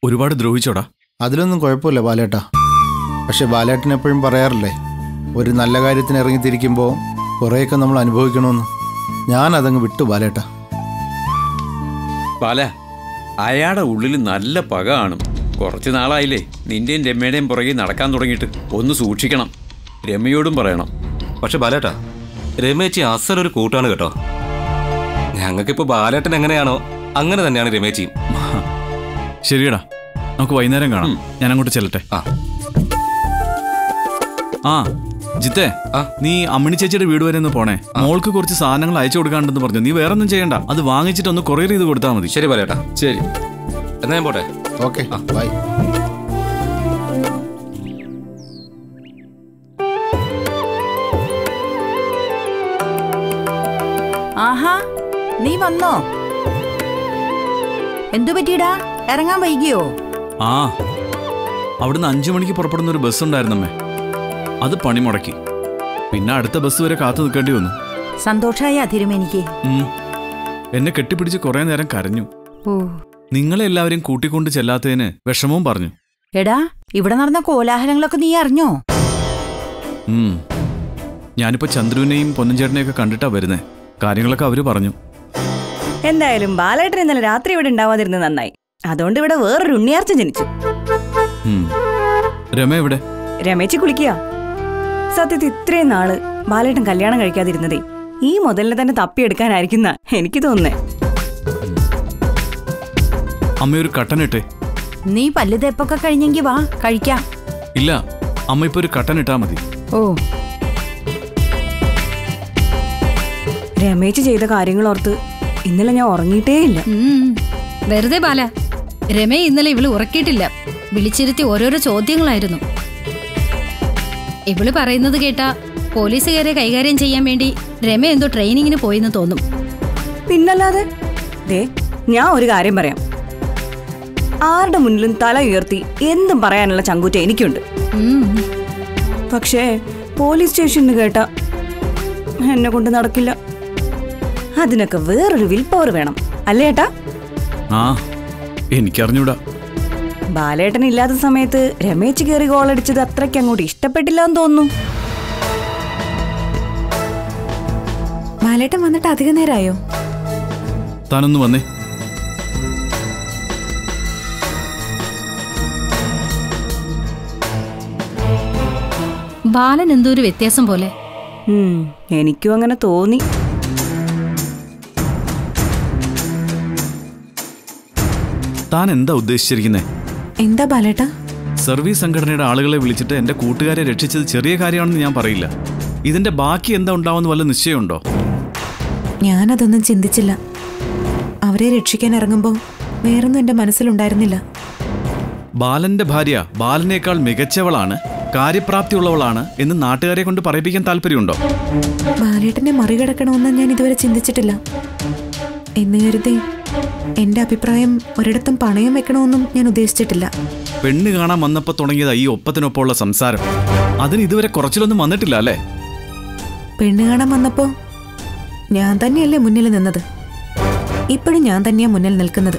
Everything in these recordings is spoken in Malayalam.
ഒരുപാട് ദ്രോഹിച്ചോടാ അതിലൊന്നും കുഴപ്പമില്ല ബാലേട്ടാ പക്ഷെ ബാലേട്ടൻ എപ്പോഴും പറയാറില്ലേ ഒരു നല്ല കാര്യത്തിന് ഇറങ്ങിത്തിരിക്കുമ്പോൾ കുറേയൊക്കെ നമ്മൾ അനുഭവിക്കണമെന്ന് ഞാൻ അതങ്ങ് വിട്ടു ബാലേട്ടാ ബാല അയാളുടെ ഉള്ളിൽ നല്ല പക കാണും കുറച്ച് നാളായില്ലേ നിന്റെയും രമ്യയുടെയും പുറകെ നടക്കാൻ തുടങ്ങിയിട്ട് ഒന്ന് സൂക്ഷിക്കണം രമ്യയോടും പറയണം പക്ഷെ ബാലേട്ടാ രമേച്ചി അസലൊരു കൂട്ടാണ് കേട്ടോ ഞങ്ങൾക്കിപ്പോ ബാലേട്ടൻ എങ്ങനെയാണോ അങ്ങനെ തന്നെയാണ് രമേച്ചിയും ശരിയടാ നമുക്ക് വൈകുന്നേരം കാണാം ഞാൻ അങ്ങോട്ട് ചെല്ലട്ടെ ആ ആ ജിത്തേ ആ. നീ അമ്മിണി ചേച്ചിയുടെ വീട് വരെ ഒന്ന് പോണേ മോൾക്ക് കുറച്ച് സാധനങ്ങൾ അയച്ചു കൊടുക്കാണ്ടെന്ന് പറഞ്ഞു നീ വേറെ ഒന്നും ചെയ്യണ്ട അത് വാങ്ങിച്ചിട്ട് ഒന്ന് കൊറിയർ ചെയ്ത് കൊടുത്താൽ മതി ശരി ബാലേട്ടാ ശരി എന്നാ ഞാൻ പോട്ടെ ഓക്കെ ബൈ ആഹാ നീ വന്നോ എന്തു പറ്റിയടാ ഇറങ്ങാൻ വൈകിയോ ആ അവിടുന്ന് അഞ്ചു മണിക്ക് പുറപ്പെടുന്ന ഒരു ബസ് ഉണ്ടായിരുന്നമ്മേ അത് പണി മുടക്കി പിന്നെ അടുത്ത ബസ് വരെ കാത്തു നിൽക്കേണ്ടി വന്നു സന്തോഷായ തിരുമേനിക്ക് ഉം. എന്നെ കെട്ടിപ്പിടിച്ച് കുറേ നേരം കരഞ്ഞു ഓ നിങ്ങളെ എല്ലാവരെയും കൂട്ടിക്കൊണ്ട് ചെല്ലാത്തതിന് വിഷമവും പറഞ്ഞു എടാ ഇവിടെ നടന്ന കോലാഹലങ്ങളൊക്കെ നീ അറിഞ്ഞോ ഉം. ഞാനിപ്പോ ചന്ദ്രുവിനെയും പൊന്നഞ്ചേട്ടനെയൊക്കെ കണ്ടിട്ടാ വരുന്നേ കാര്യങ്ങളൊക്കെ അവര് പറഞ്ഞു എന്തായാലും ബാലേട്ടൻ ഇന്നലെ രാത്രി ഇവിടെ ഉണ്ടാവാതിരുന്നത് നന്നായി അതുകൊണ്ട് ഇവിടെ വേറൊരു ഉണ്ണിയാർച്ച ജനിച്ചു ഉം. രമ എവിടെ രമേച്ചി കുളിക്കുക സത്യത്തിൽ ഇത്രയും നാള് ബാലേട്ടൻ കല്യാണം കഴിക്കാതിരുന്നതേ ഈ മുതലിനെ തന്നെ തപ്പിയെടുക്കാനായിരിക്കുന്ന എനിക്ക് തോന്നുന്നേ അമ്മ ഒരു കട്ടനിട്ടെ നീ പല്ല് തെപ്പൊക്കെ കഴിഞ്ഞെങ്കി വാ കഴിക്കാം ഇല്ല അമ്മ ഇപ്പൊ ഒരു കട്ടനിട്ടാ മതി ഓ രമേച്ചി ചെയ്ത കാര്യങ്ങളോർത്ത് ഇന്നലെ ഞാൻ ഉറങ്ങിയിട്ടേ ഇല്ല ഉം. വെറുതെ ബാല രമേ ഇന്നലെ ഇവള് ഉറക്കിയിട്ടില്ല വിളിച്ചിരുത്തി ഓരോരോ ചോദ്യങ്ങളായിരുന്നു ഇവള് പറയുന്നത് കേട്ടാ പോലീസുകാരെ കൈകാര്യം ചെയ്യാൻ വേണ്ടി രമ എന്തോ ട്രെയിനിങ്ങിന് പോയെന്ന് തോന്നും പിന്നല്ലാതെ ദേ ഞാൻ ഒരു കാര്യം പറയാം ആരുടെ മുന്നിലും തല ഉയർത്തി എന്തും പറയാനുള്ള ചങ്കൂറ്റ എനിക്കുണ്ട് ഉം. പക്ഷേ പോലീസ് സ്റ്റേഷനിൽ കേട്ട എന്നെ കൊണ്ട് നടക്കില്ല അതിനൊക്കെ വേറൊരു വിൽ പവർ വേണം അല്ലേ ഏട്ടാ ആ എനിക്കറിഞ്ഞൂടാ ബാലേട്ടൻ ഇല്ലാത്ത സമയത്ത് രമേശ് കയറി ഗോളടിച്ചത് അത്രയ്ക്ക് അങ്ങോട്ട് ഇഷ്ടപ്പെട്ടില്ല എന്ന് തോന്നുന്നു ബാലേട്ടൻ വന്നിട്ട് അധിക നേരമായോ താനൊന്ന് വന്നേ ബാലൻ എന്തോ ഒരു വ്യത്യാസം പോലെ ഉം, എനിക്കും അങ്ങനെ തോന്നി താൻ എന്താ ഉദ്ദേശിച്ചിരിക്കുന്നേ എന്താ ബാലേട്ട സർവീസ് സംഘടനയുടെ ആളുകളെ വിളിച്ചിട്ട് എന്റെ കൂട്ടുകാരെ രക്ഷിച്ചത് ചെറിയ കാര്യമാണെന്ന് ഞാൻ പറയില്ല ഇതിന്റെ ബാക്കി എന്താ ഉണ്ടാവുന്ന വല്ല നിശ്ചയമുണ്ടോ ഞാനതൊന്നും ചിന്തിച്ചില്ല അവരെ രക്ഷിക്കാൻ ഇറങ്ങുമ്പോൾ വേറൊന്നും എൻ്റെ മനസ്സിലുണ്ടായിരുന്നില്ല ബാലന്റെ ഭാര്യ ബാലനേക്കാൾ മികച്ചവളാണ് കാര്യപ്രാപ്തിയുള്ളവളാണ് എന്ന് നാട്ടുകാരെ കൊണ്ട് പറയിപ്പിക്കാൻ താല്പര്യമുണ്ടോ ബാലേട്ടനെ മറികടക്കണമെന്ന് ഞാൻ ഇതുവരെ ചിന്തിച്ചിട്ടില്ല എന്ന് കരുതി എൻ്റെ അഭിപ്രായം ഒരിടത്തും പണയം വെക്കണമെന്നും ഞാൻ ഉദ്ദേശിച്ചിട്ടില്ല പെണ്ണ് കാണാൻ വന്നപ്പോ തുടങ്ങിയതാ ഈ ഒപ്പത്തിനൊപ്പമുള്ള സംസാരം അതിന് ഇതുവരെ കുറച്ചിലൊന്നും വന്നിട്ടില്ല അല്ലേ പെണ്ണ് കാണാൻ വന്നപ്പോൾ ഞാൻ തന്നെയല്ലേ മുന്നിൽ നിന്നത് ഇപ്പോഴും ഞാൻ തന്നെയാ മുന്നിൽ നിൽക്കുന്നത്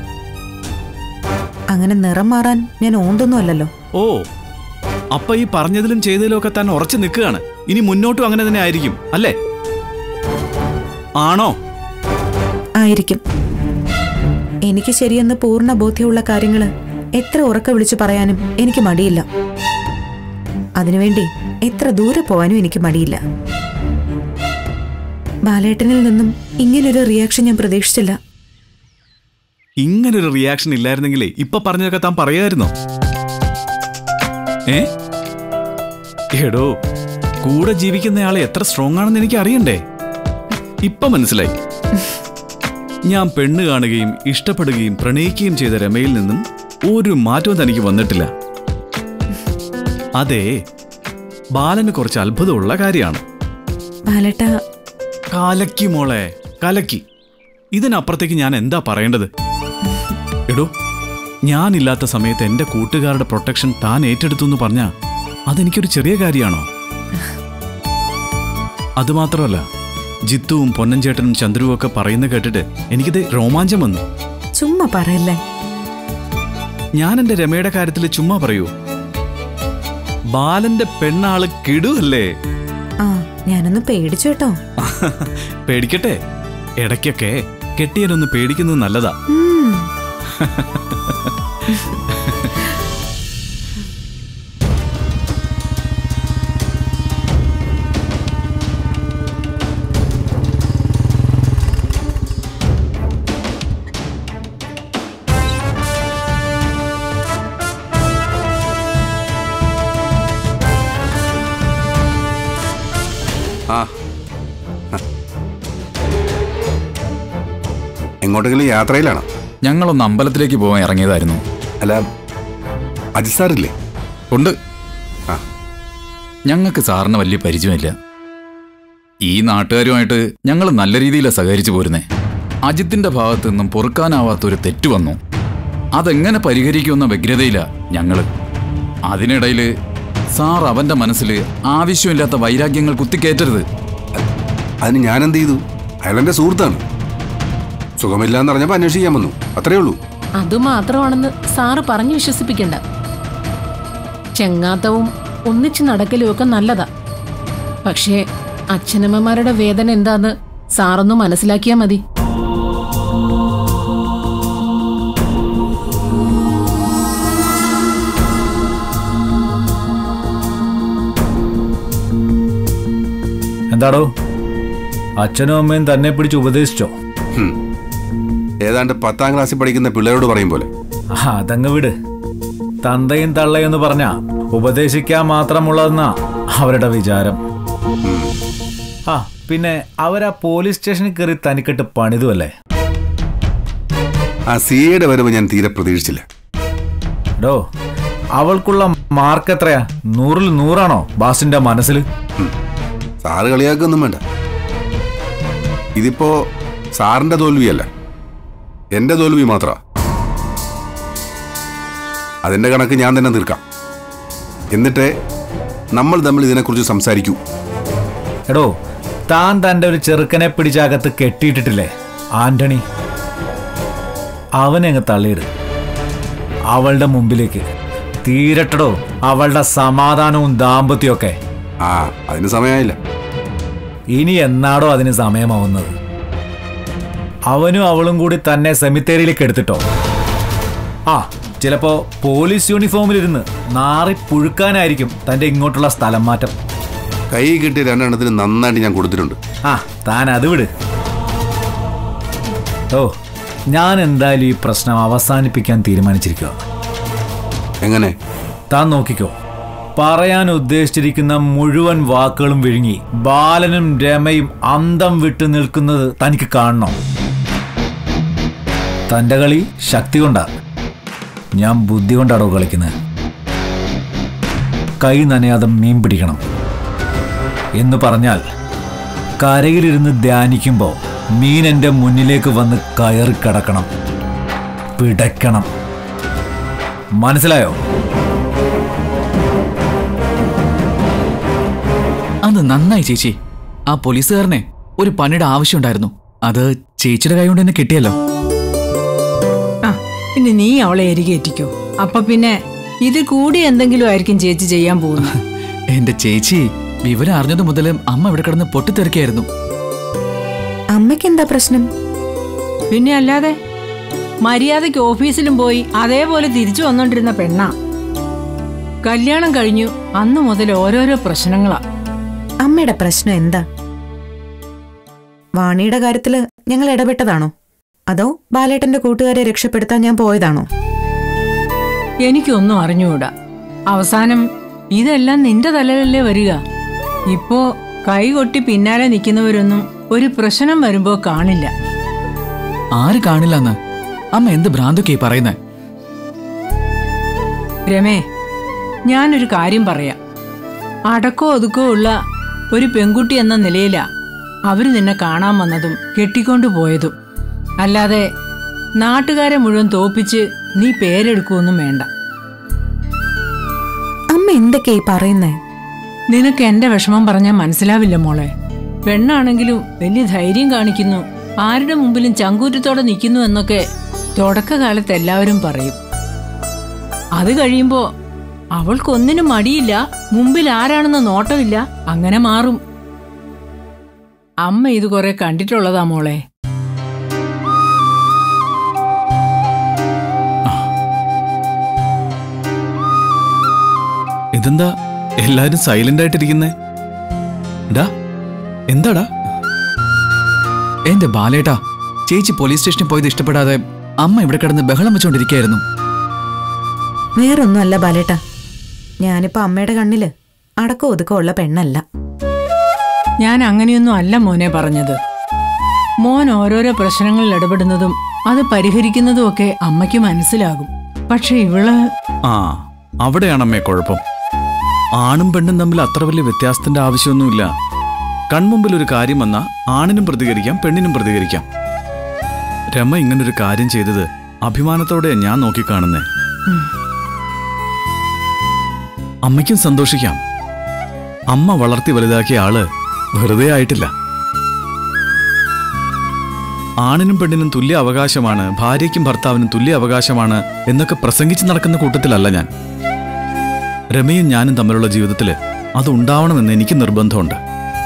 അങ്ങനെ നിറം മാറാൻ ഞാൻ ഓന്തൊന്നും അല്ലല്ലോ ഓ അപ്പൊ ഈ പറഞ്ഞതിലും ചെയ്തതിലും ഒക്കെ താൻ ഉറച്ചു നിൽക്കുകയാണ് ഇനി മുന്നോട്ടും അങ്ങനെ തന്നെ ആയിരിക്കും അല്ലേ ആണോ ആയിരിക്കും എനിക്ക് ശരിയെന്ന് പൂർണ്ണ ബോധ്യമുള്ള കാര്യങ്ങൾ എത്ര ഉറക്കെ വിളിച്ചു പറയാനും എനിക്ക് മടിയില്ല അതിനുവേണ്ടി എത്ര ദൂരെ പോകാനും എനിക്ക് മടിയില്ല ബാലേട്ടനിൽ നിന്നും ഇങ്ങനൊരു റിയാക്ഷൻ ഞാൻ പ്രതീക്ഷിച്ചില്ല ഇങ്ങനൊരു റിയാക്ഷൻ ഇല്ലായിരുന്നെങ്കിലേ ഇപ്പൊ പറഞ്ഞതൊക്കെ താൻ പറയായിരുന്നോ ഏ എടോ കൂടെ ജീവിക്കുന്നയാളെ എത്ര സ്ട്രോങ് ആണെന്ന് എനിക്ക് അറിയണ്ടേ ഇപ്പൊ മനസ്സിലായി ഞാൻ പെണ്ണ് കാണുകയും ഇഷ്ടപ്പെടുകയും പ്രണയിക്കുകയും ചെയ്ത രമയിൽ നിന്നും ഒരു മാറ്റവും തനിക്ക് വന്നിട്ടില്ല അതെ ബാലന് കുറച്ച് അത്ഭുതമുള്ള കാര്യമാണ് ബാലേട്ട കലക്കി മോളെ കലക്കി ഇതിനപ്പുറത്തേക്ക് ഞാൻ എന്താ പറയേണ്ടത് എടോ ഞാനില്ലാത്ത സമയത്ത് എന്റെ കൂട്ടുകാരുടെ പ്രൊട്ടക്ഷൻ താൻ ഏറ്റെടുത്തു എന്ന് പറഞ്ഞാ അതെനിക്കൊരു ചെറിയ കാര്യമാണോ അതുമാത്രമല്ല ജിത്തുവും പൊന്നഞ്ചേട്ടനും ചന്ദ്രുവും ഒക്കെ പറയുന്ന കേട്ടിട്ട് എനിക്കിത് രോമാഞ്ചം വന്നു ചുമ്മാ പറയല്ലേ ഞാൻ എന്റെ രമയുടെ കാര്യത്തിൽ ചുമ്മാ പറയൂ ബാലന്റെ പെണ്ണാള് കിടുവല്ലേ ആ ഞാനൊന്ന് പേടിച്ചു കേട്ടോ പേടിക്കട്ടെ ഇടയ്ക്കൊക്കെ കെട്ടിയനൊന്ന് പേടിക്കുന്നത് നല്ലതാ ഉം. ആ എങ്ങോട്ടെങ്കിലും യാത്രയിലാണോ ഞങ്ങളൊന്ന് അമ്പലത്തിലേക്ക് പോകാൻ ഇറങ്ങിയതായിരുന്നു അല്ല അജിത് സാറില്ലേ ഉണ്ട് ആ. ഞങ്ങൾക്ക് സാറിന് വലിയ പരിചയമില്ല ഈ നാട്ടുകാരുമായിട്ട് ഞങ്ങൾ നല്ല രീതിയിലാണ് സഹകരിച്ചു പോരുന്നേ അജിത്തിന്റെ ഭാഗത്തു നിന്നും പൊറുക്കാനാവാത്തൊരു തെറ്റ് വന്നു അതെങ്ങനെ പരിഹരിക്കുമെന്ന വ്യഗ്രതയില ഞങ്ങള് അതിനിടയിൽ സാർ അവന്റെ മനസ്സിൽ ആവശ്യമില്ലാത്ത വൈരാഗ്യങ്ങൾ കുത്തിക്കയറ്റരുത് അതിന് ഞാൻ എന്ത് ചെയ്തു അയാളെന്റെ സുഹൃത്താണ് സുഖമില്ലാന്ന് പറഞ്ഞപ്പോൾ അന്വേഷിക്കാൻ വന്നു അത്രേ ഉള്ളൂ അതുമാത്രമാണെന്ന് സാറ് പറഞ്ഞു വിശ്വസിപ്പിക്കണ്ട ചെങ്ങാത്തവും ഒന്നിച്ചു നടക്കലും ഒക്കെ നല്ലതാ പക്ഷേ അച്ഛനമ്മമാരുടെ വേദന എന്താന്ന് സാറൊന്ന് മനസ്സിലാക്കിയാ മതി എന്താടോ അച്ഛനും അമ്മയും തന്നെ പിടിച്ച് ഉപദേശിച്ചോ ഹും. ഏതാണ്ട് പത്താം ക്ലാസ്സിൽ പഠിക്കുന്ന പിള്ളേരോട് പറയും പോലെ ആ, അതങ്ങ് വിട് തന്തയും തള്ളയും എന്ന് പറഞ്ഞ ഉപദേശിക്കാൻ മാത്രമുള്ളതെന്നാ അവരുടെ വിചാരം ആ പിന്നെ അവരാ പോലീസ് സ്റ്റേഷനിൽ കയറി തനിക്കിട്ട് പണിതുമല്ലേ ആ സിയുടെ വരവ് ഞാൻ തീരെ പ്രതീക്ഷിച്ചില്ല ഡോ അവൾക്കുള്ള മാർക്ക് എത്രയാ നൂറിൽ നൂറാണോ ബാസിന്റെ മനസ്സിൽ സാറ് കളിയാക്കൊന്നും വേണ്ട ഇതിപ്പോ സാറിന്റെ തോൽവിയല്ല എന്റെ തോൽവി മാത്ര അതിന്റെ കണക്ക് ഞാൻ തന്നെ തീർക്കാം എന്നിട്ട് നമ്മൾ തമ്മിൽ ഇതിനെക്കുറിച്ച് സംസാരിക്കൂ എടോ താൻ തന്റെ ഒരു ചെറുക്കനെ പിടിച്ചകത്ത് കെട്ടിയിട്ടിട്ടില്ലേ ആന്റണി അവനെ അങ്ങ് തള്ളിയിട് അവളുടെ മുമ്പിലേക്ക് തീരട്ടടോ അവളുടെ സമാധാനവും ദാമ്പത്യമൊക്കെ ആ അതിന് സമയമായില്ല ഇനി എന്നാടോ അതിന് സമയമാവുന്നത് അവനും അവളും കൂടി തന്നെ സെമിത്തേരിയിലേക്ക് എടുത്തിട്ടോ ആ ചിലപ്പോ പോലീസ് യൂണിഫോമിലിരുന്ന് നാറി പുഴുക്കാനായിരിക്കും തന്റെ ഇങ്ങോട്ടുള്ള സ്ഥലം മാറ്റം കൈ കിട്ടിയ രണ്ടെണ്ണത്തിന് നന്നായിട്ട് ഞാൻ കൊടുത്തിട്ടുണ്ട് ആ താൻ അത് വിട് ഓ ഞാൻ എന്തായാലും ഈ പ്രശ്നം അവസാനിപ്പിക്കാൻ തീരുമാനിച്ചിരിക്കുക എങ്ങനെ താൻ നോക്കിക്കോ പറയാൻ ഉദ്ദേശിച്ചിരിക്കുന്ന മുഴുവൻ വാക്കുകളും വിഴുങ്ങി ബാലനും രമയും അന്തം വിട്ടു നിൽക്കുന്നത് തനിക്ക് കാണണം തന്റെ കളി ശക്തി കൊണ്ടാ ഞാൻ ബുദ്ധി കൊണ്ടാടോ കളിക്കുന്നത് കൈ നനയാതെ മീൻ പിടിക്കണം എന്ന് പറഞ്ഞാൽ കരയിലിരുന്ന് ധ്യാനിക്കുമ്പോൾ മീൻ എൻ്റെ മുന്നിലേക്ക് വന്ന് കയറി കിടക്കണം പിടയ്ക്കണം മനസ്സിലായോ അത് നന്നായി ചേച്ചി ആ പോലീസുകാരനെ ഒരു പണിയുടെ ആവശ്യമുണ്ടായിരുന്നു അത് ചേച്ചിയുടെ കൈ കൊണ്ട് തന്നെ കിട്ടിയല്ലോ ആ ഇനി നീ അവളെ എരികേറ്റിക്കോ അപ്പൊ പിന്നെ ഇത് കൂടി എന്തെങ്കിലും ആയിരിക്കും ചേച്ചി ചെയ്യാൻ പോകുന്നത് എന്റെ ചേച്ചി വിവരം അറിഞ്ഞതു മുതൽ അമ്മ ഇവിടെ കിടന്ന് പൊട്ടിത്തെറിക്കായിരുന്നു അമ്മയ്ക്ക് എന്താ പ്രശ്നം പിന്നെ അല്ലാതെ മര്യാദയ്ക്ക് ഓഫീസിലും പോയി അതേപോലെ തിരിച്ചു വന്നോണ്ടിരുന്ന പെണ്ണാ കല്യാണം കഴിഞ്ഞു അന്നു മുതൽ ഓരോരോ പ്രശ്നങ്ങളാ അമ്മയുടെ പ്രശ്നം എന്താ വാണിയുടെ കാര്യത്തില് ഞങ്ങൾ ഇടപെട്ടതാണോ അതോ ബാലേട്ടന്റെ കൂട്ടുകാരെ രക്ഷപ്പെടുത്താൻ ഞാൻ പോയതാണോ എനിക്കൊന്നും അറിഞ്ഞുകൂടാ അവസാനം ഇതെല്ലാം നിന്റെ തലയിലല്ലേ വരിക ഇപ്പോ കൈകൊട്ടി പിന്നാലെ നിൽക്കുന്നവരൊന്നും ഒരു പ്രശ്നം വരുമ്പോ കാണില്ല ആര് കാണില്ലെന്ന് അമ്മ എന്ത് ഭ്രാന്തൊക്കെ പറയുന്നേ രമേ ഞാനൊരു കാര്യം പറയാം അടക്കോ ഒതുക്കോ ഉള്ള ഒരു പെൺകുട്ടി എന്ന നിലയിലാ അവര് നിന്നെ കാണാൻ വന്നതും കെട്ടിക്കൊണ്ടു പോയതും അല്ലാതെ നാട്ടുകാരെ മുഴുവൻ തോപ്പിച്ച് നീ പേരെടുക്കുമൊന്നും വേണ്ട അമ്മ എന്തൊക്കെയായി പറയുന്നേ നിനക്ക് എന്റെ വിഷമം പറഞ്ഞാൽ മനസ്സിലാവില്ല മോളെ പെണ്ണാണെങ്കിലും വലിയ ധൈര്യം കാണിക്കുന്നു ആരുടെ മുമ്പിലും ചങ്കൂറ്റത്തോടെ നിൽക്കുന്നു എന്നൊക്കെ തുടക്കകാലത്ത് എല്ലാവരും പറയും അത് കഴിയുമ്പോ അവൾക്കൊന്നിനും മടിയില്ല മുമ്പിൽ ആരാണെന്ന് നോട്ടമില്ല അങ്ങനെ മാറും അമ്മ ഇത് കുറെ കണ്ടിട്ടുള്ളതാ മോളെ ഇതെന്താ എല്ലാരും സൈലന്റ് ആയിട്ടിരിക്കുന്നേ ഡാ എന്താടാ എന്റെ ബാലേട്ടാ ചേച്ചി പോലീസ് സ്റ്റേഷനിൽ പോയത് ഇഷ്ടപ്പെടാതെ അമ്മ ഇവിടെ കിടന്ന് ബഹളം വെച്ചോണ്ടിരിക്കായിരുന്നു വേറൊന്നുമല്ല ബാലേട്ട ഞാനിപ്പോ അമ്മയുടെ കണ്ണില് അടക്കം ഒതുക്കം ഉള്ള പെണ്ണല്ല ഞാൻ അങ്ങനെയൊന്നും അല്ല മോനെ പറഞ്ഞത് മോൻ ഓരോരോ പ്രശ്നങ്ങളിൽ ഇടപെടുന്നതും അത് പരിഹരിക്കുന്നതും ഒക്കെ അമ്മയ്ക്ക് മനസ്സിലാകും പക്ഷെ ഇവള് ആ അവിടെയാണമ്മേ കുഴപ്പം ആണും പെണ്ണും തമ്മിൽ അത്ര വലിയ വ്യത്യാസത്തിന്റെ ആവശ്യമൊന്നുമില്ല കൺമുമ്പിൽ ഒരു കാര്യം വന്നാ ആണിനും പ്രതികരിക്കാം പെണ്ണിനും പ്രതികരിക്കാം രമ ഇങ്ങനൊരു കാര്യം ചെയ്തത് അഭിമാനത്തോടെ ഞാൻ നോക്കിക്കാണുന്നേ അമ്മയ്ക്കും സന്തോഷിക്കാം അമ്മ വളർത്തി വലുതാക്കിയ ആള് വെറുതെ ആയിട്ടില്ല ആണിനും പെണ്ണിനും തുല്യ അവകാശമാണ് ഭാര്യയ്ക്കും ഭർത്താവിനും തുല്യ അവകാശമാണ് എന്നൊക്കെ പ്രസംഗിച്ച് നടക്കുന്ന കൂട്ടത്തിലല്ല ഞാൻ രമയും ഞാനും തമ്മിലുള്ള ജീവിതത്തിൽ അത് ഉണ്ടാവണമെന്ന് എനിക്ക് നിർബന്ധമുണ്ട്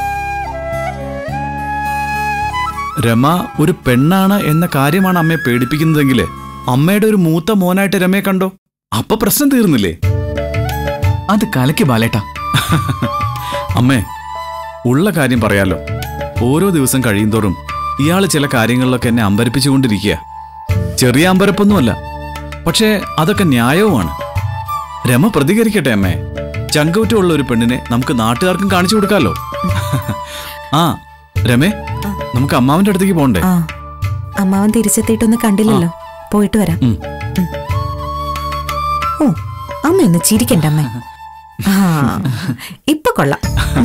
രമ ഒരു പെണ്ണാണ് എന്ന കാര്യമാണ് അമ്മയെ പേടിപ്പിക്കുന്നതെങ്കിൽ അമ്മയുടെ ഒരു മൂത്ത മോനായിട്ട് രമയെ കണ്ടോ അപ്പൊ പ്രശ്നം തീർന്നില്ലേ അത് കലക്കി ബാലേട്ടാ അമ്മേ ഉള്ള കാര്യം പറയാലോ ഓരോ ദിവസം കഴിയുന്തോറും ഇയാൾ ചില കാര്യങ്ങളിലൊക്കെ എന്നെ അമ്പരപ്പിച്ചുകൊണ്ടിരിക്കുക ചെറിയ അമ്പരപ്പൊന്നുമല്ല പക്ഷേ അതൊക്കെ ന്യായവുമാണ് രമ പ്രതികരിക്കട്ടെ അമ്മേ ചങ്കൂറ്റമുള്ള ഒരു പെണ്ണിനെ നമുക്ക് നാട്ടുകാർക്കും കാണിച്ചു കൊടുക്കാലോ ആ രമേ നമുക്ക് അമ്മാവന്റെ അടുത്തേക്ക് പോണ്ടേ ആ അമ്മാവൻ തിരിച്ചെത്തിയിട്ടൊന്ന് കണ്ടില്ലല്ലോ പോയിട്ട് വരാം ഉം. ഉം. ഓ അമ്മയൊന്ന് ചിരിക്കണ്ട അമ്മ ആ ഇപ്പൊ കൊള്ളാം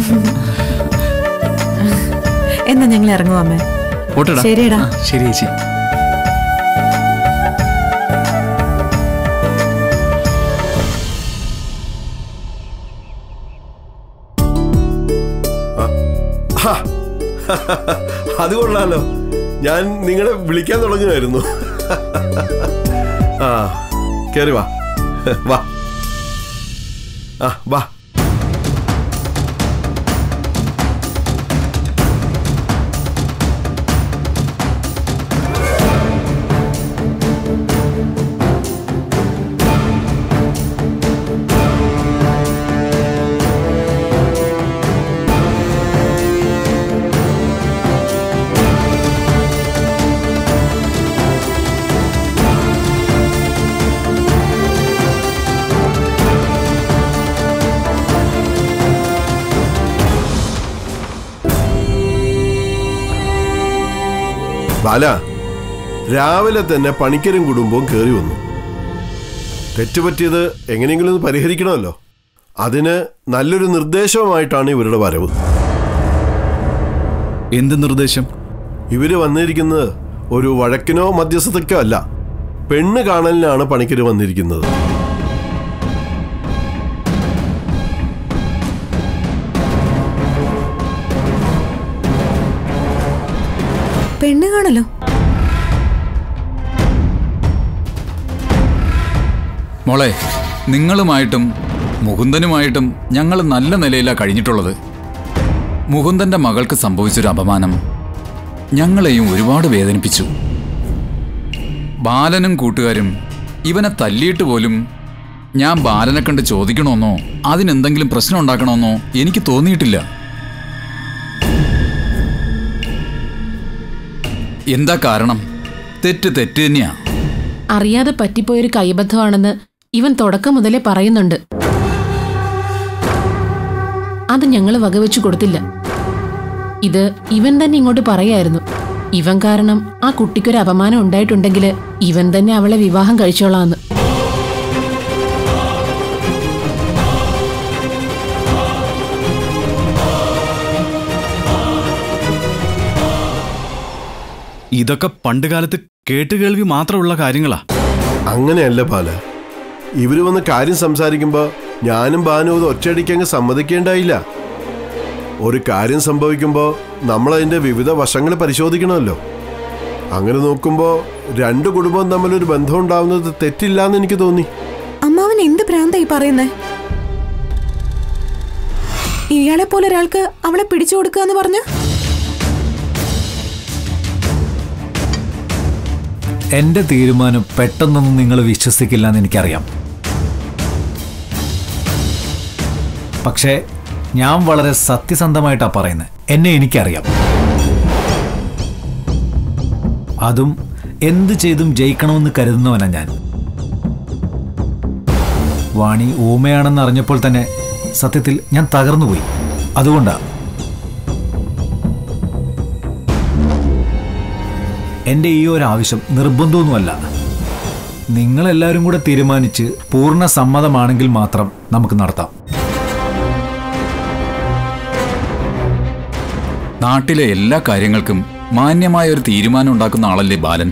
എന്നാ ഞങ്ങൾ ഇറങ്ങും അമ്മ പോട്ടെടാ. ശരിയടാ ആ, ശരി ചേച്ചി ഹാ. അത് കൊള്ളാലോ ഞാൻ നിങ്ങളെ വിളിക്കാൻ തുടങ്ങുമായിരുന്നു ആ കേറി വാ വാ ആ വാ ബാല രാവിലെ തന്നെ പണിക്കരും കുടുംബവും കയറി വന്നു തെറ്റുപറ്റിയത് എങ്ങനെയെങ്കിലും ഒന്ന് പരിഹരിക്കണമല്ലോ അതിന് നല്ലൊരു നിർദ്ദേശവുമായിട്ടാണ് ഇവരുടെ വരവ് എന്ത് നിർദ്ദേശം ഇവര് വന്നിരിക്കുന്നത് ഒരു വഴക്കിനോ മധ്യസ്ഥതയ്ക്കോ അല്ല പെണ്ണ് കാണലിനാണ് പണിക്കര് വന്നിരിക്കുന്നത് പെണ്ണ് കാണല്ലോ മോളെ നിങ്ങളുമായിട്ടും മുകുന്ദനുമായിട്ടും ഞങ്ങൾ നല്ല നിലയിലാണ് കഴിഞ്ഞിട്ടുള്ളത് മുകുന്ദന്റെ മകൾക്ക് സംഭവിച്ചൊരു അപമാനം ഞങ്ങളെയും ഒരുപാട് വേദനിപ്പിച്ചു ബാലനും കൂട്ടുകാരും ഇവനെ തല്ലിയിട്ട് പോലും ഞാൻ ബാലനെ കണ്ട് ചോദിക്കണമെന്നോ അതിനെന്തെങ്കിലും പ്രശ്നം ഉണ്ടാക്കണമെന്നോ എനിക്ക് തോന്നിയിട്ടില്ല എന്താ കാരണം തെറ്റ് തെറ്റ് തന്നെയാ അറിയാതെ പറ്റിപ്പോയൊരു കൈബദ്ധമാണെന്ന് ഇവൻ തുടക്കം മുതലേ പറയുന്നുണ്ട് അത് ഞങ്ങൾ വകവെച്ചു കൊടുത്തില്ല ഇത് ഇവൻ തന്നെ ഇങ്ങോട്ട് പറയായിരുന്നു ഇവൻ കാരണം ആ കുട്ടിക്കൊരു അപമാനം ഉണ്ടായിട്ടുണ്ടെങ്കിൽ ഇവൻ തന്നെ അവളെ വിവാഹം കഴിച്ചോളാന്ന് ഇതൊക്കെ പണ്ട് കാലത്ത് കേട്ടുകേൾവി മാത്രമുള്ള കാര്യങ്ങളാ അങ്ങനെയല്ല ബാല ഇവര് വന്ന് കാര്യം സംസാരിക്കുമ്പോൾ ഞാനും ബാനുവും ഇത് ഒറ്റയടിക്കങ്ങ് സമ്മതിക്കേണ്ടായില്ല ഒരു കാര്യം സംഭവിക്കുമ്പോൾ നമ്മൾ അതിന്റെ വിവിധ വശങ്ങൾ പരിശോധിക്കണമല്ലോ അങ്ങനെ നോക്കുമ്പോൾ രണ്ട് കുടുംബം തമ്മിലൊരു ബന്ധം ഉണ്ടാവുന്നത് തെറ്റില്ലാന്ന് എനിക്ക് തോന്നി അമ്മാവൻ താൻ എന്ത് ഭ്രാന്തായി പറയുന്നേ ഇയാളെ പോലെ ഒരാൾക്ക് അവളെ പിടിച്ചു കൊടുക്കുക എന്ന് പറഞ്ഞ എന്റെ തീരുമാനം പെട്ടെന്നൊന്നും നിങ്ങൾ വിശ്വസിക്കില്ല എന്ന് എനിക്കറിയാം പക്ഷേ ഞാൻ വളരെ സത്യസന്ധമായിട്ടാ പറയുന്നത് എന്നെ എനിക്കറിയാം അതും എന്ത് ചെയ്തും ജയിക്കണമെന്ന് കരുതുന്നവനാ ഞാൻ വാണി ഊമയാണെന്ന് അറിഞ്ഞപ്പോൾ തന്നെ സത്യത്തിൽ ഞാൻ തകർന്നുപോയി അതുകൊണ്ടാ എൻ്റെ ഈ ഒരു ആവശ്യം നിർബന്ധമൊന്നുമല്ല നിങ്ങളെല്ലാവരും കൂടെ തീരുമാനിച്ച് പൂർണ്ണ സമ്മതമാണെങ്കിൽ മാത്രം നമുക്ക് നടത്താം നാട്ടിലെ എല്ലാ കാര്യങ്ങൾക്കും മാന്യമായ ഒരു തീരുമാനം ഉണ്ടാക്കുന്ന ആളല്ലേ ബാലൻ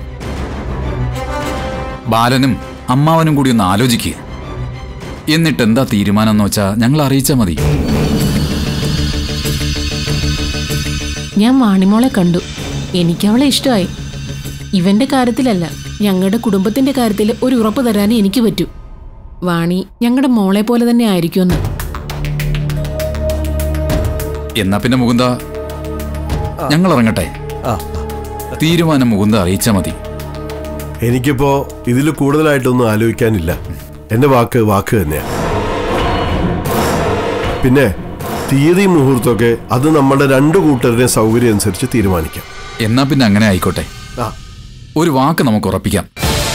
ബാലനും അമ്മാവനും കൂടി ഒന്ന് ആലോചിക്കുക എന്നിട്ട് എന്താ തീരുമാനം എന്ന് വെച്ചാൽ ഞങ്ങൾ അറിയിച്ചാൽ മതി ഞാൻ വാണിമോളെ കണ്ടു എനിക്കവളെ ഇഷ്ടമായി ഇവന്റെ കാര്യത്തിലല്ല ഞങ്ങളുടെ കുടുംബത്തിന്റെ കാര്യത്തിൽ ഒരു ഉറപ്പ് തരാനേ എനിക്ക് പറ്റൂ വാണി ഞങ്ങളുടെ മോളെ പോലെ തന്നെ ആയിരിക്കുമെന്ന് എന്നാ പിന്നെ മുകുന്ദ ഞങ്ങൾ ഇറങ്ങട്ടെ തീരുമാനം മുകുന്ദ അറിയിച്ചാൽ മതി എനിക്കിപ്പോ ഇതിൽ കൂടുതലായിട്ടൊന്നും ആലോചിക്കാനില്ല എന്റെ വാക്ക് വാക്ക് തന്നെയാ പിന്നെ തീയതി മുഹൂർത്തമൊക്കെ അത് നമ്മുടെ രണ്ടു കൂട്ടരുടെയും സൗകര്യം അനുസരിച്ച് തീരുമാനിക്കാം എന്നാ പിന്നെ അങ്ങനെ ആയിക്കോട്ടെ ആ. ഒരു വാക്ക് നമുക്ക് ഉറപ്പിക്കാം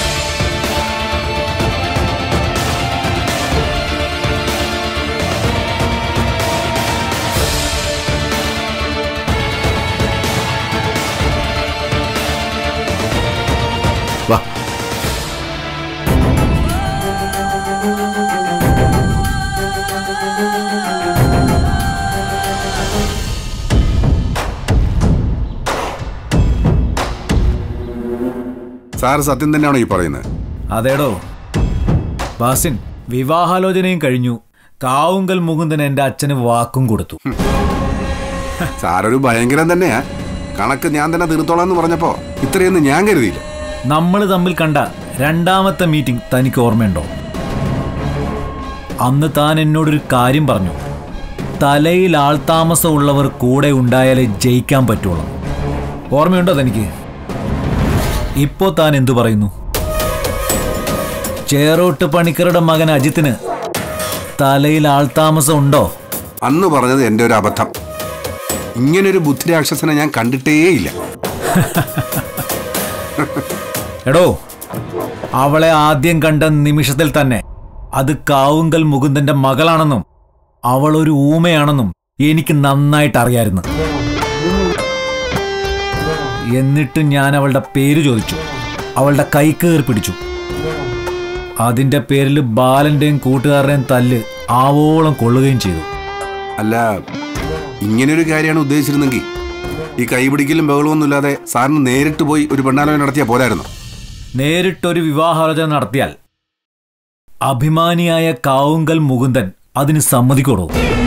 വാ സാർ സത്യം തന്നെയാണോ ഈ പറയുന്നത് അതേടോ ബാസിൻ വിവാഹാലോചനയും കഴിഞ്ഞു കാവുങ്കൽ മുകുന്ദൻ എൻ്റെ അച്ഛന് വാക്കും കൊടുത്തു സാറൊരു ഭയങ്കരം തന്നെയാ കണക്ക് ഞാൻ തന്നെ തീർത്തോളാം എന്ന് പറഞ്ഞപ്പോ ഇത്രയൊന്നും ഞാൻ കരുതിയില്ല നമ്മൾ തമ്മിൽ കണ്ട രണ്ടാമത്തെ മീറ്റിംഗ് തനിക്ക് ഓർമ്മയുണ്ടോ അന്ന് താൻ എന്നോടൊരു കാര്യം പറഞ്ഞു തലയിൽ ആൾതാമസം ഉള്ളവർ കൂടെ ഉണ്ടായാലേ ജയിക്കാൻ പറ്റുള്ളൂ ഓർമ്മയുണ്ടോ തനിക്ക് ഇപ്പോ താൻ എന്തു പറയുന്നു ചേറോട്ട് പണിക്കരുടെ മകൻ അജിത്തിന് തലയിൽ ആൾതാമസം ഉണ്ടോ അന്ന് പറഞ്ഞത് എൻ്റെ ഒരു അബദ്ധം ഇങ്ങനൊരു ബുദ്ധിരാക്ഷസനെ ഞാൻ കണ്ടിട്ടേയില്ല എടോ അവളെ ആദ്യം കണ്ട നിമിഷത്തിൽ തന്നെ അത് കാവുങ്കൽ മുകുന്ദന്റെ മകളാണെന്നും അവൾ ഒരു ഊമയാണെന്നും എനിക്ക് നന്നായിട്ട് അറിയായിരുന്നു എന്നിട്ട് ഞാൻ അവളുടെ പേര് ചോദിച്ചു അവളുടെ കൈ കയറി പിടിച്ചു അതിന്റെ പേരിൽ ബാലന്റെയും കൂട്ടുകാരുടെയും തല്ല് ആവോളം കൊള്ളുകയും ചെയ്തു അല്ല ഇങ്ങനൊരു കാര്യമാണ് ഉദ്ദേശിച്ചിരുന്നെങ്കിൽ ഈ കൈപിടിക്കലും ബഹളമൊന്നും ഇല്ലാതെ സാറിന് നേരിട്ട് പോയി ഒരു പെണ്ണാലോചന നടത്തിയാൽ പോരായിരുന്നു നേരിട്ടൊരു വിവാഹാലോചന നടത്തിയാൽ അഭിമാനിയായ കാവുങ്കൽ മുകുന്ദൻ അതിന് സമ്മതിക്കോടോ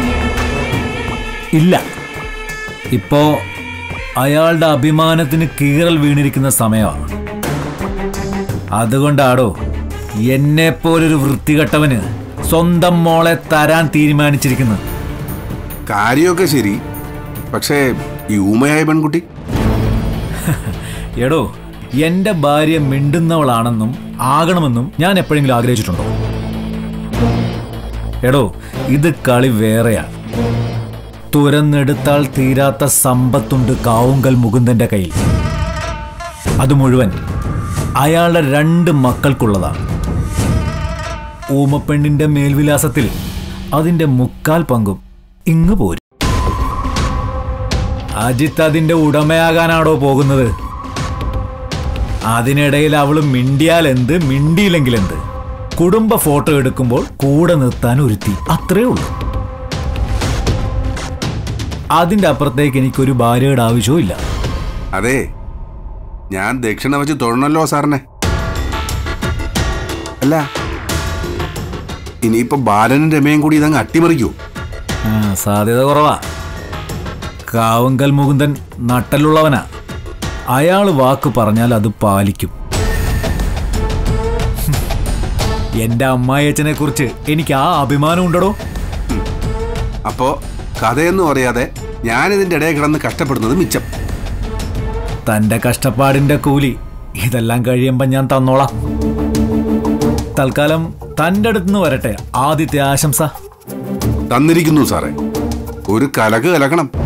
ഇല്ല ഇപ്പോ അയാളുടെ അഭിമാനത്തിന് കീറൽ വീണിരിക്കുന്ന സമയമാണ് അതുകൊണ്ടാടോ എന്നെപ്പോലൊരു വൃത്തികെട്ടവന് സ്വന്തം മോളെ തരാൻ തീരുമാനിച്ചിരിക്കുന്നത് കാര്യമൊക്കെ ശരി പക്ഷേ ഈ ഊമയായ പെൺകുട്ടി എടോ എന്റെ ഭാര്യ മിണ്ടുന്നവളാണെന്നും ആകണമെന്നും ഞാൻ എപ്പോഴെങ്കിലും ആഗ്രഹിച്ചിട്ടുണ്ടോ എടോ ഇത് കളി വേറെയാണ് തുരന്നെടുത്താൽ തീരാത്ത സമ്പത്തുണ്ട് കാവുങ്കൽ മുകുന്ദന്റെ കയ്യിൽ അത് മുഴുവൻ അയാളുടെ രണ്ട് മക്കൾക്കുള്ളതാണ് ഊമപ്പെണ്ണിന്റെ മേൽവിലാസത്തിൽ അതിന്റെ മുക്കാൽ പങ്കും ഇങ്ങ് പോരും അജിത്ത് അതിന്റെ ഉടമയാകാനാണോ പോകുന്നത് അതിനിടയിൽ അവള് മിണ്ടിയാൽ എന്ത് മിണ്ടിയില്ലെങ്കിൽ എന്ത് കുടുംബ ഫോട്ടോ എടുക്കുമ്പോൾ കൂടെ നിർത്താൻ ഒരുത്തി അത്രേ ഉള്ളൂ അതിന്റെ അപ്പുറത്തേക്ക് എനിക്കൊരു ഭാര്യയുടെ ആവശ്യവും ഇല്ല അതെ ഞാൻ ദക്ഷിണ വെച്ച് തൊഴണല്ലോ സാറിനെ അല്ല ഇനിയിപ്പോ ബാലനും രമയും കൂടി ഇതങ്ങ് അട്ടിമറിക്കൂ ആ, സാധ്യത കുറവാ കാവുങ്കൽ മുകുന്ദൻ നട്ടലുള്ളവനാ അയാൾ വാക്ക് പറഞ്ഞാൽ അത് പാലിക്കും എന്റെ അമ്മായിയച്ഛനെ കുറിച്ച് എനിക്ക് ആ അഭിമാനം ഉണ്ടടോ അപ്പോ കഥയൊന്നും അറിയാതെ ഞാനിതിന്റെ ഇടയിൽ കിടന്ന് കഷ്ടപ്പെടുന്നത് മിച്ചം തന്റെ കഷ്ടപ്പാടിന്റെ കൂലി ഇതെല്ലാം കഴിയുമ്പോ ഞാൻ തന്നോളാം തൽക്കാലം തന്റെ അടുത്തുനിന്ന് വരട്ടെ ആദ്യത്തെ ആശംസ തന്നിരിക്കുന്നു സാറേ ഒരു കലക്ക് കലക്കണം